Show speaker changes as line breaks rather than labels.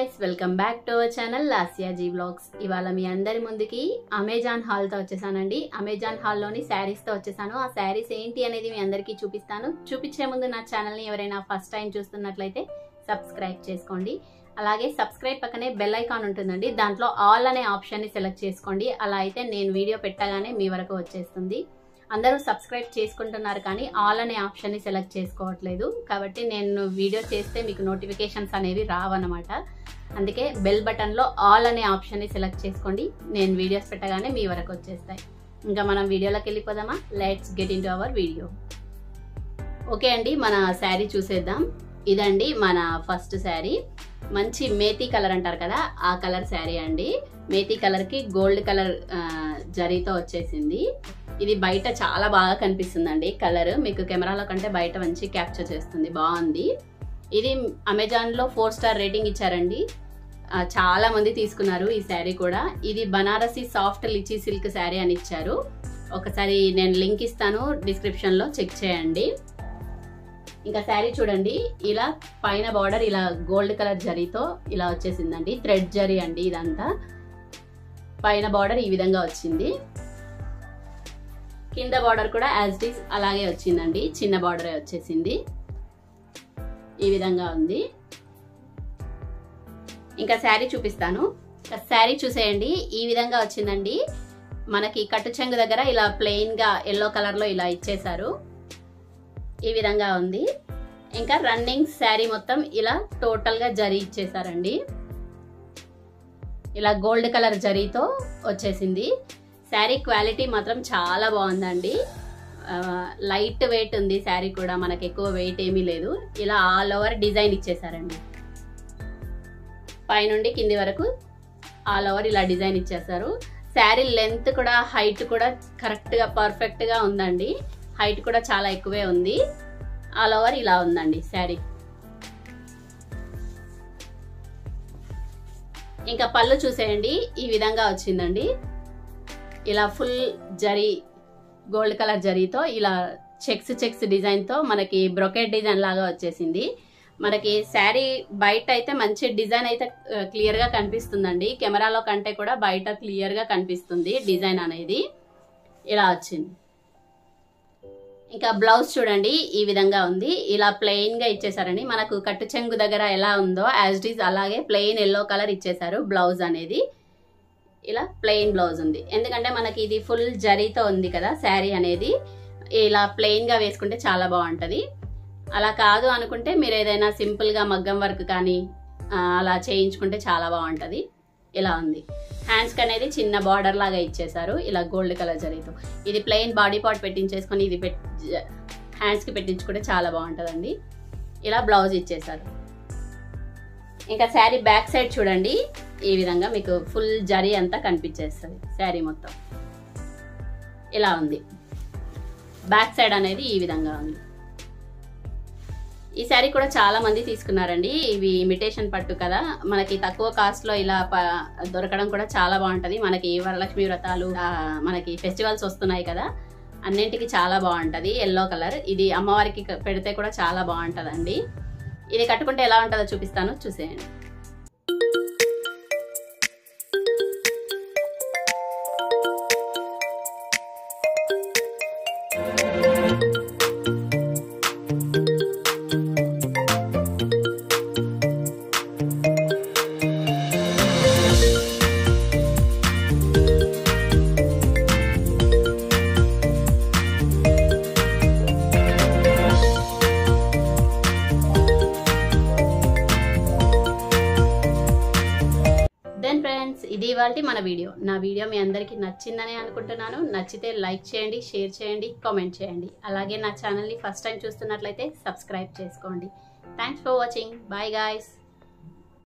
guys welcome back to our channel Lasya ji vlogs ఇవాళ మీ అందరి ముందుకి అమెజాన్ హాల్ తో వచ్చేసానండి అమెజాన్ హాల్ లోని శారీస్ తో వచ్చేసాను ఆ శారీస్ ఏంటి అనేది మీ అందరికీ చూపిస్తాను చూపించే ముందు నా ఛానల్ ని ఎవరైనా ఫస్ట్ టైం చూస్తున్నట్లయితే సబ్స్క్రైబ్ చేసుకోండి అలాగే సబ్స్క్రైబ్ పక్కనే బెల్ ఐకాన్ ఉంటుందండి దాంట్లో ఆల్ అనే ఆప్షన్ ని సెలెక్ట్ చేసుకోండి అలా అయితే నేను వీడియో పెట్టగానే మీ వరకు వచ్చేస్తుంది అందరూ సబ్స్క్రైబ్ చేసుకుంటున్నారు కానీ ఆల్ అనే ఆప్షన్ని సెలెక్ట్ చేసుకోవట్లేదు కాబట్టి నేను వీడియో చేస్తే మీకు నోటిఫికేషన్స్ అనేవి రావన్నమాట అందుకే బెల్ బటన్లో ఆల్ అనే ఆప్షన్ని సెలెక్ట్ చేసుకోండి నేను వీడియోస్ పెట్టగానే మీ వరకు వచ్చేస్తాయి ఇంకా మనం వీడియోలోకి వెళ్ళిపోదామా let's get into our video okay అండి మన శారీ చూసేద్దాం ఇదండి మన ఫస్ట్ శారీ మంచి మేతీ కలర్ అంటారు కదా ఆ కలర్ శారీ అండి మేతీ కలర్కి గోల్డ్ కలర్ జరీతో వచ్చేసింది ఇది బయట చాలా బాగా కనిపిస్తుందండి కలర్ మీకు కెమెరాలో కంటే బయట మంచి క్యాప్చర్ చేస్తుంది బాగుంది ఇది అమెజాన్లో ఫోర్ స్టార్ రేటింగ్ ఇచ్చారండి ఆ, చాలా మంది తీసుకున్నారు ఈ శారీ కూడా ఇది Banarasi soft litchi silk sari అని ఇచ్చారు ఒకసారి నేను లింక్ ఇస్తాను డిస్క్రిప్షన్లో చెక్ చేయండి ఇంకా శారీ చూడండి ఇలా పైన బార్డర్ ఇలా గోల్డ్ కలర్ జరీతో ఇలా వచ్చేసిందండి థ్రెడ్ జరీ అండి ఇదంతా పైన బార్డర్ ఈ విధంగా వచ్చింది కింద బార్డర్ కూడా యాజ్ ఇట్ ఈస్ అలాగే వచ్చిందండి చిన్న బార్డరే వచ్చేసింది ఈ విధంగా ఉంది ఇంకా శారీ చూపిస్తాను శారీ చూసేయండి ఈ విధంగా వచ్చిందండి మనకి కట్టు చెంగు దగ్గర ఇలా ప్లెయిన్ గా ఎల్లో కలర్ లో ఇలా ఇచ్చేసారు ఈ విధంగా ఉంది ఇంకా రన్నింగ్ శారీ మొత్తం ఇలా టోటల్ గా జరీ ఇచ్చేసారండి ఇలా గోల్డ్ కలర్ జరీతో వచ్చేసింది శారీ క్వాలిటీ మాత్రం చాలా బాగుందండి ఆ, లైట్ వెయిట్ ఉంది శారీ కూడా మనకి ఎక్కువ వెయిట్ ఏమీ లేదు ఇలా ఆల్ ఓవర్ డిజైన్ ఇచ్చేసారండి పైనుండి కింది వరకు ఆల్ ఓవర్ ఇలా డిజైన్ ఇచ్చేసారు శారీ లెంత్ కూడా హైట్ కూడా కరెక్ట్గా పర్ఫెక్ట్గా ఉందండి హైట్ కూడా చాలా ఎక్కువే ఉంది ఆల్ ఓవర్ ఇలా ఉందండి శారీ ఇంకా పళ్ళు చూసేయండి ఈ విధంగా వచ్చిందండి ఇలా ఫుల్ జరీ గోల్డ్ కలర్ జరీతో ఇలా చెక్స్ చెక్స్ డిజైన్తో మనకి బ్రొకెట్ డిజైన్ లాగా వచ్చేసింది మనకి శారీ బయట అయితే మంచి డిజైన్ అయితే క్లియర్గా కనిపిస్తుందండి కెమెరాలో కంటే కూడా బయట క్లియర్గా కనిపిస్తుంది డిజైన్ అనేది ఇలా వచ్చింది ఇంకా బ్లౌజ్ చూడండి ఈ విధంగా ఉంది ఇలా ప్లెయిన్ గా ఇచ్చేసారండి మనకు కట్టు చెంగు దగ్గర ఎలా ఉందో యాజ్ ఇట్ ఈస్ అలాగే ప్లెయిన్ ఎల్లో కలర్ ఇచ్చేసారు బ్లౌజ్ అనేది ఇలా ప్లెయిన్ బ్లౌజ్ ఉంది ఎందుకంటే మనకి ఇది ఫుల్ జరీతో ఉంది కదా శారీ అనేది ఇలా ప్లెయిన్ గా వేసుకుంటే చాలా బాగుంటది అలా కాదు అనుకుంటే మీరు ఏదైనా సింపుల్ గా మగ్గం వర్క్ కానీ ఆ, అలా చేయించుకుంటే చాలా బాగుంటది ఇలా ఉంది హ్యాండ్స్కి అనేది చిన్న బార్డర్ లాగా ఇచ్చేసారు ఇలా గోల్డ్ కలర్ జరీతో ఇది ప్లెయిన్ బాడీ పార్ట్ పెట్టించేసుకొని ఇది పెట్ హ్యాండ్స్కి పెట్టించుకుంటే చాలా బాగుంటుందండి ఇలా బ్లౌజ్ ఇచ్చేసారు ఇంకా శారీ బ్యాక్ సైడ్ చూడండి ఈ విధంగా మీకు ఫుల్ జరీ అంతా కనిపించేస్తుంది శారీ మొత్తం ఇలా ఉంది బ్యాక్ సైడ్ అనేది ఈ విధంగా ఉంది ఈ శారీ కూడా చాలా మంది తీసుకున్నారండి ఇవి ఇమిటేషన్ పట్టు కదా మనకి తక్కువ కాస్ట్ లో ఇలా ప- దొరకడం కూడా చాలా బాగుంటది మనకి వరలక్ష్మి వ్రతాలు ఆ, మనకి ఫెస్టివల్స్ వస్తున్నాయి కదా అన్నింటికి చాలా బాగుంటది ఎల్లో కలర్ ఇది అమ్మవారికి క- పెడితే కూడా చాలా బాగుంటదండి ఇది కట్టుకుంటే ఎలా ఉంటుందో చూపిస్తాను చూసేయండి దెన్ ఫ్రెండ్స్ ఇది ఇవాళ మన వీడియో నా వీడియో మీ అందరికీ నచ్చిందని అనుకుంటున్నాను నచ్చితే లైక్ చేయండి షేర్ చేయండి కామెంట్ చేయండి అలాగే నా ఛానల్ని ఫస్ట్ టైం చూస్తున్నట్లయితే సబ్స్క్రైబ్ చేసుకోండి thanks for watching bye guys